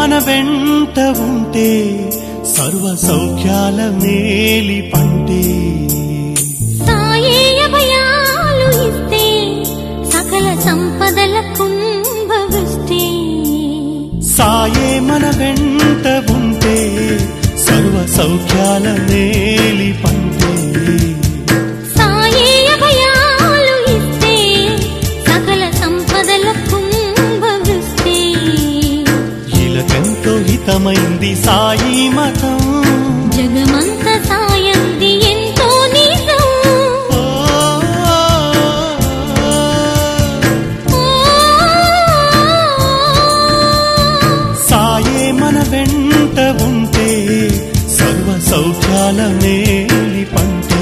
మన వెంట ఉంటే సర్వ సౌఖ్యాల మేలి పంటే సాయే అభయాలు ఇస్తే సకల సంపదల కుంభవృష్టి సాయే మన వెంట ఉంటే సర్వ సౌఖ్యాల మేలి పంటే సాయే అభయాలు ఇస్తే సకల సంపదల కుంభవృష్టి ఇలకెంతో హితమైంది సాయి మతం జగమంత సాయంది ఎంతో నిజం ఓ, సాయే మన వెంట ఉంటే సర్వ సౌఖ్యాల మేలి పంటే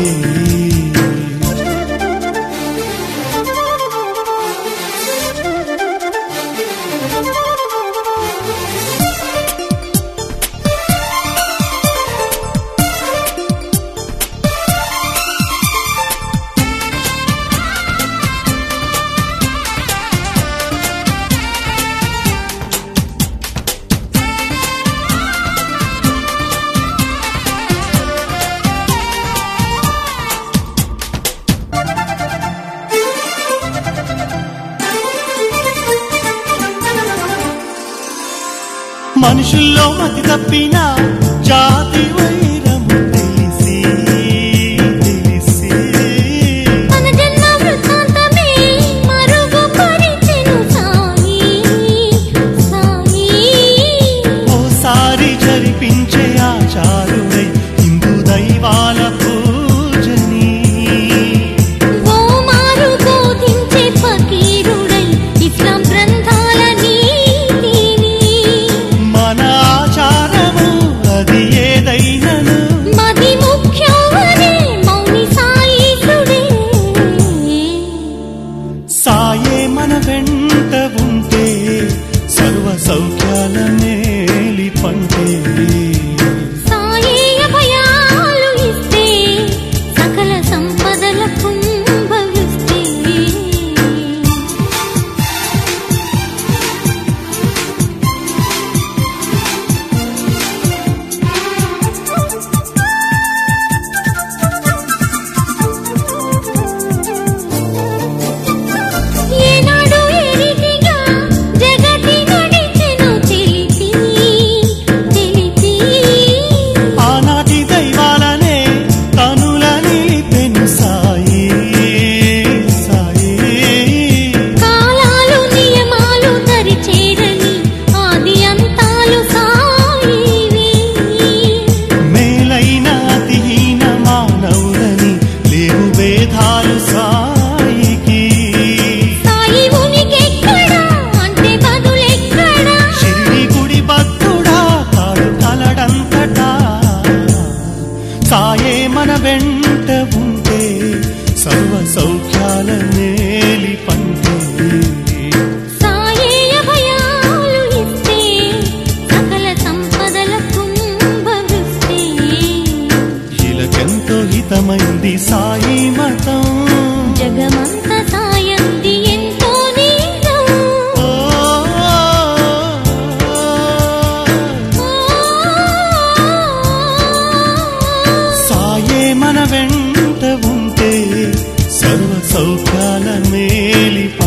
మనుషుల్లో మతి తప్పిన జాతి వైరం తెలిసి తెలిసి మన జన్మ వృత్తాంతమే మరుగుపరిచెను సాయి సాయి ఓసారి జరిపించే ఆచారుడై హిందూ దైవాల పూజని ఓ మారు బోధించే ఫకీరుడై ఇస్లాం గ్రంథాల నీతిని మన ఆచారము అది ఏదైనను మది ముఖ్యమనే మౌని సాయిసుడే సాయే మన వెంట ఉంటే సర్వ సౌఖ్యాల మేలి పంటే సాయి అభయాలు ఇస్తే సకల సంపదల కుంభవిస్తే ఏనాడు ఏరిటిగా జగతి నడిచెను తెలిపి తెలిపి ఆనాటి దైవాలనే తనుల నిలిపెను సాయి సాయి కాలాలు నియమాలు తరిచేరని ఆది అంతాలు సాయివి మేలైన అతిహీన మానవులని లేవు భేదాలు సాయికి సాయి ఉనికెక్కడా అంటే బదులెక్కడా షిరిడి గుడి భక్తుడా కాడు కలడంతటా సాయే మన వెంట ఉంటే సర్వ సౌఖ్యాల మేలి పంటే సాయే అభయాలు ఇస్తే సకల సంపదల కుంభవృష్టి ఇలకెంతో హితమైంది సాయి మతం జగమంత సాయంది ఎంతో నీలం ఓ, సాయే మన వెంట ఉంటే సర్వ సౌఖ్యాల మేలి